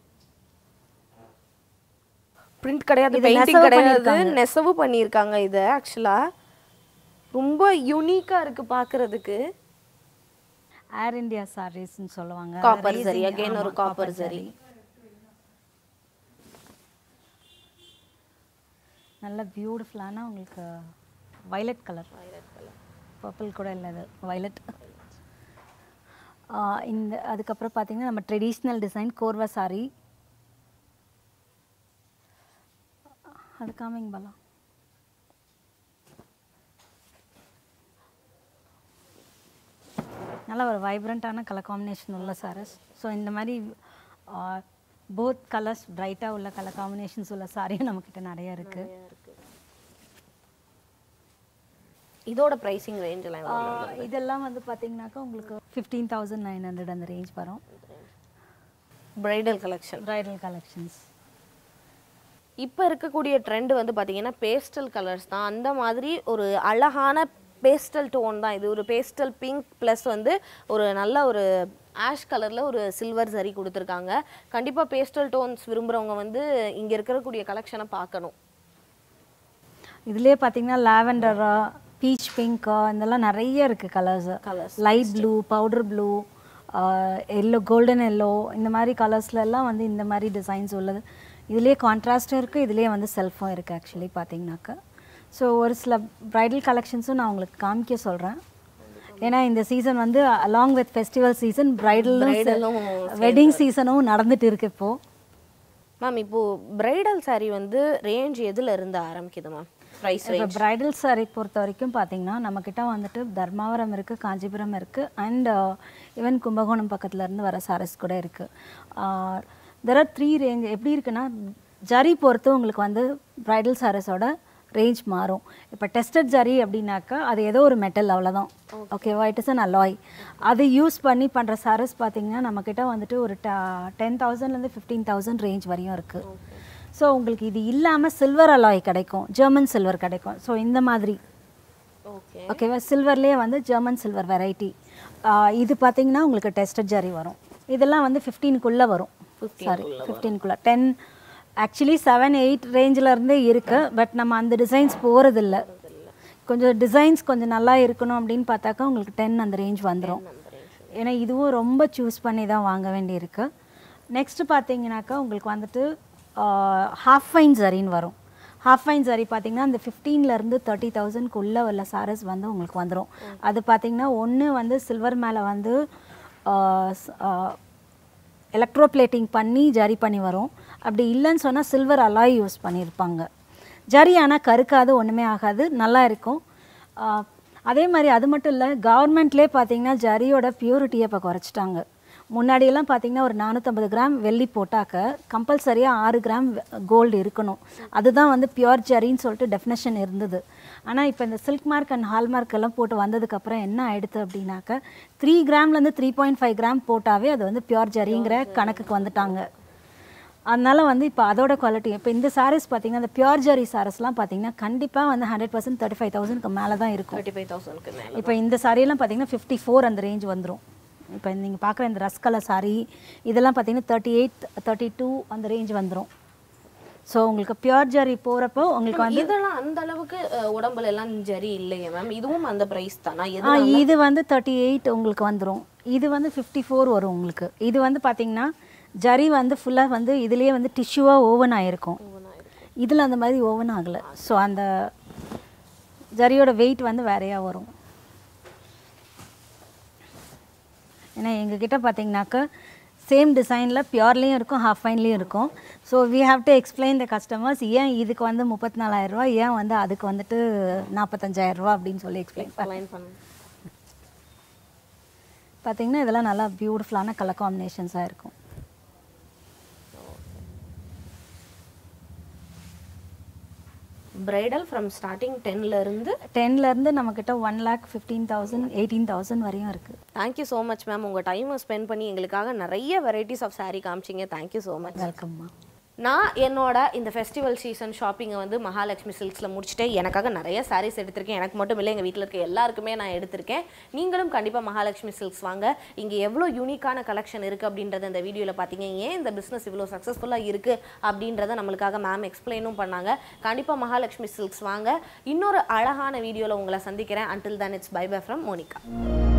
பிரிண்ட் கிடையாது இது பெயிண்டிங் நெசவு கிடையாது பண்ணியிருக்காங்க. நெசவு பண்ணியிருக்காங்க இதை ஆக்சுவலா ரொம்ப யூனிக்கா இருக்கு பார்க்கிறதுக்கு ஏர் இந்தியா சாரீஸ்னு சொல்லுவாங்க Copper Raising- zari, again ஆமா, ஒரு copper zari. நல்ல பியூட்டிஃபுல்லான உங்களுக்கு violet கலர் பர்பிள் கூட இல்லை இது violet ஆ, இந்த அதுக்கப்புறம் பார்த்தீங்கன்னா நம்ம ட்ரெடிஷ்னல் டிசைன் கோர்வா சாரி அது காமிங் பாலா நல்ல ஒரு வைப்ரண்ட்டான கலர் காம்பினேஷன் உள்ள சாரீஸ் ஸோ இந்த மாதிரி போத் கலர்ஸ் பிரைட்டாக உள்ள கலர் காம்பினேஷன்ஸ் உள்ள சாரியும் நம்மக்கிட்ட நிறைய இருக்குது இதோட பிரைசிங் ரேஞ்ச் எல்லாம் எவ்வளவு? இதெல்லாம் வந்து பார்த்தீங்கன்னாக்கா உங்களுக்கு ஃபிஃப்டீன் தௌசண்ட் நைன் ஹண்ட்ரட் அந்த ரேஞ்ச் வரும் பிரைடல் கலெக்ஷன் பிரைடல் கலெக்ஷன்ஸ் இப்போ இருக்கக்கூடிய ட்ரெண்ட் வந்து பார்த்தீங்கன்னா பேஸ்டல் கலர்ஸ் தான் அந்த மாதிரி ஒரு அழகான பேஸ்டல் டோன் தான் இது ஒரு பேஸ்டல் பிங்க் ப்ளஸ் வந்து ஒரு நல்ல ஒரு ஆஷ் கலரில் ஒரு சில்வர் சரி கொடுத்துருக்காங்க கண்டிப்பாக பேஸ்டல் டோன்ஸ் விரும்புகிறவங்க வந்து இங்கே இருக்கக்கூடிய கலெக்ஷனை பார்க்கணும் இதுலேயே பார்த்தீங்கன்னா லாவெண்டர் பீச் பிங்க் இதெல்லாம் நிறைய இருக்குது colours Colours, light blue powder blue yellow golden yellow இந்த மாதிரி கலர்ஸ்ல எல்லாம் வந்து இந்த மாதிரி டிசைன்ஸ் உள்ளது இதுலேயே கான்ட்ராஸ்டும் இருக்குது இதுலேயே வந்து செல்ஃபும் இருக்குது ஆக்சுவலி பார்த்தீங்கன்னாக்கா ஸோ ஒரு சில ப்ரைடல் கலெக்ஷன்ஸும் நான் உங்களுக்கு காமிக்க சொல்கிறேன் ஏன்னா இந்த சீசன் வந்து அலாங் வித் ஃபெஸ்டிவல் சீசன் ப்ரைடலும் Bridal-ம் வெட்டிங் சீசனும் நடந்துட்டு இருக்கு இப்போது மேம் இப்போது பிரைடல் saree வந்து ரேஞ்ச் எதில் இருந்து ஆரம்பிக்குது மேம் ப்ரைஸ் இப்போ பிரைடல் saree பொறுத்த வரைக்கும் பார்த்தீங்கன்னா நம்மக்கிட்ட வந்துட்டு தர்மாவரம் இருக்குது காஞ்சிபுரம் இருக்குது அண்ட் ஈவன் கும்பகோணம் பக்கத்துல இருந்து வர sarees கூட இருக்குது தெர் ஆர் த்ரீ ரேஞ்ச் எப்படி இருக்குன்னா ஜரி பொறுத்து உங்களுக்கு வந்து பிரைடல் சாரீஸோட ரேஞ்ச் மாறும் இப்போ டெஸ்டட் ஜரி அப்படின்னாக்கா அது ஏதோ ஒரு மெட்டல் அவ்வளோதான் ஓகேவா இட் இஸ் அன் அலாய் அது யூஸ் பண்ணி பண்ணுற சாரீஸ் பார்த்தீங்கன்னா நம்மக்கிட்ட வந்துட்டு ஒரு டென் தௌசண்ட்லேருந்து ஃபிஃப்டீன் தௌசண்ட் ரேஞ்ச் வரையும் இருக்குது ஸோ உங்களுக்கு இது இல்லாமல் சில்வர் அலாய் கிடைக்கும் ஜெர்மன் சில்வர் கிடைக்கும் ஸோ இந்த மாதிரி ஓகே ஓகேவா சில்வர்லேயே வந்து ஜெர்மன் சில்வர் வெரைட்டி இது பார்த்தீங்கன்னா உங்களுக்கு டெஸ்டட் ஜரி வரும் இதெல்லாம் வந்து ஃபிஃப்டீனுக்குள்ளே வரும் சாரி ஃபிஃப்டீனுக்குள்ளே டென் ஆக்சுவலி செவன் எயிட் ரேஞ்சில் இருந்தே இருக்குது பட் நம்ம அந்த டிசைன்ஸ் போகிறதில்ல கொஞ்சம் டிசைன்ஸ் கொஞ்சம் நல்லா இருக்கணும் அப்படின்னு பார்த்தாக்கா உங்களுக்கு டென் அந்த ரேஞ்ச் வந்துடும் ஏன்னா இதுவும் ரொம்ப சூஸ் பண்ணி தான் வாங்க வேண்டியிருக்கு நெக்ஸ்ட் பார்த்தீங்கன்னாக்கா உங்களுக்கு வந்துட்டு ஹாஃப் ஃபைன் சரின்னு வரும் ஹாஃப் ஃபைன் சாரி பார்த்தீங்கன்னா அந்த 15 ல இருந்து தேர்ட்டி தௌசண்ட்குள்ளே உள்ள சாரீஸ் வந்து உங்களுக்கு வந்துடும் அது பார்த்தீங்கன்னா ஒன்று வந்து சில்வர் மேலே வந்து எலக்ட்ரோப்ளேட்டிங் பண்ணி ஜரி பண்ணி வரும் அப்படி இல்லைன்னு சொன்னால் சில்வர் அலாய் யூஸ் பண்ணியிருப்பாங்க ஜரி ஆனால் கருக்காது ஒன்றுமே ஆகாது நல்லா இருக்கும் ஆஹ் அதே மாதிரி அது மட்டும் இல்லை கவர்மெண்ட்லேயே பார்த்தீங்கன்னா ஜரியோட பியூரிட்டியை இப்போ குறைச்சிட்டாங்க முன்னாடியெல்லாம் பார்த்தீங்கன்னா ஒரு நானூற்றம்பது கிராம் வெள்ளி போட்டாக்க கம்பல்சரியாக ஆறு கிராம் கோல்டு இருக்கணும் அதுதான் வந்து பியூர் ஜரின்னு சொல்லிட்டு டெஃபினேஷன் இருந்தது ஆனால் இப்போ இந்த சில்க் மார்க் அண்ட் ஹால்மார்க் எல்லாம் போட்டு வந்ததுக்கப்புறம் என்ன ஆயிடுது அப்படின்னாக்க த்ரீ கிராம்லேருந்து த்ரீ பாயிண்ட் ஃபைவ் கிராம் போட்டாவே அது வந்து பியூர் ஜரிங்கிற கணக்குக்கு வந்துட்டாங்க அதனால வந்து இப்போ அதோட குவாலிட்டி இப்போ இந்த சாரீஸ் பார்த்தீங்கன்னா இந்த பியூர் ஜரி சாரீஸ்லாம் பார்த்தீங்கன்னா கண்டிப்பாக வந்து ஹண்ட்ரட் பர்சன்ட் தேர்ட்டி ஃபைவ் தௌசண்ட்க்கு மேலே தான் இருக்கும் தேர்ட்டி ஃபைவ் தௌசண்ட்க்கு மேலே இப்போ இந்த சாரியெல்லாம் பார்த்தீங்கன்னா ஃபிஃப்டி ஃபோர் அந்த ரேஞ்ச் வந்துடும் இப்போ நீங்கள் பார்க்குற இந்த ரஸ் கலர் சாரி இதெல்லாம் பார்த்தீங்கன்னா தேர்ட்டி எயிட் தேர்ட்டி டூ அந்த ரேஞ்ச் வந்துடும் ஸோ உங்களுக்கு பியூர் ஜரி போகிறப்போ உங்களுக்கு வந்து இதெல்லாம் அந்த அளவுக்கு அஹ், உடம்புல எல்லாம் ஜரி இல்லையே மேம் இதுவும் அந்த பிரைஸ் தானா ஆ எது இது வந்து தேர்ட்டி எயிட் உங்களுக்கு வந்துடும் இது வந்து ஃபிஃப்டி ஃபோர் வரும் உங்களுக்கு இது வந்து பார்த்தீங்கன்னா ஜரி வந்து ஃபுல்லாக வந்து இதுலேயே வந்து டிஷ்யூவாக ஓவன் ஆகிருக்கும் இதில் அந்த மாதிரி ஓவன் ஆகலை ஸோ அந்த ஜரியோட வெயிட் வந்து வேறையாக வரும் ஏன்னா எங்ககிட்ட பார்த்தீங்கன்னாக்க சேம் டிசைனில் பியூர்லேயும் இருக்கும் ஹாஃப் ஃபைன்லேயும் இருக்கும் so we have to explain the customers ஏன் இதுக்கு வந்து முப்பத்தி நாலாயிரரூவா ஏன் வந்து அதுக்கு வந்துட்டு நாற்பத்தஞ்சாயிரரூவா அப்படின்னு சொல்லி எக்ஸ்பிளைன் எக்ஸ்பிளைன் பண்ணு பார்த்தீங்கன்னா இதெல்லாம் நல்லா பியூட்டிஃபுல்லான கலர் காம்பினேஷன்ஸாக இருக்கும் பிரைடல் ஃப்ரம் ஸ்டார்டிங் டென்ல இருந்து டென்லேருந்து நம்மக்கிட்ட one lakh fifteen thousand eighteen thousand வரையும் இருக்குது தேங்க்யூ ஸோ மச் மேம் உங்கள் டைமை ஸ்பெண்ட் பண்ணி எங்களுக்காக நிறைய வெரைட்டிஸ் ஆஃப் saree காமிச்சிங்க தேங்க்யூ ஸோ மச் வெல்கம்மா நான் என்னோட இந்த ஃபெஸ்டிவல் சீசன் ஷாப்பிங்கை வந்து மகாலட்சுமி சில்க்ஸில் முடிச்சுட்டு எனக்காக நிறைய சாரீஸ் எடுத்திருக்கேன் எனக்கு மட்டும் இல்லை எங்கள் வீட்டில் இருக்க எல்லாருக்குமே நான் எடுத்திருக்கேன் நீங்களும் கண்டிப்பாக மகாலட்சுமி சில்க்ஸ் வாங்க இங்கே எவ்வளோ யூனிக்கான கலெக்ஷன் இருக்குது அப்படின்றத இந்த வீடியோவில் பார்த்தீங்க ஏன் இந்த பிஸ்னஸ் இவ்வளோ சக்ஸஸ்ஃபுல்லாக இருக்குது அப்படின்றத நம்மளுக்காக மேம் எக்ஸ்பிளைனும் பண்ணாங்க கண்டிப்பாக மகாலட்சுமி சில்க்ஸ் வாங்க இன்னொரு அழகான வீடியோவில் உங்களை சந்திக்கிறேன் until then it's bye bye from Monica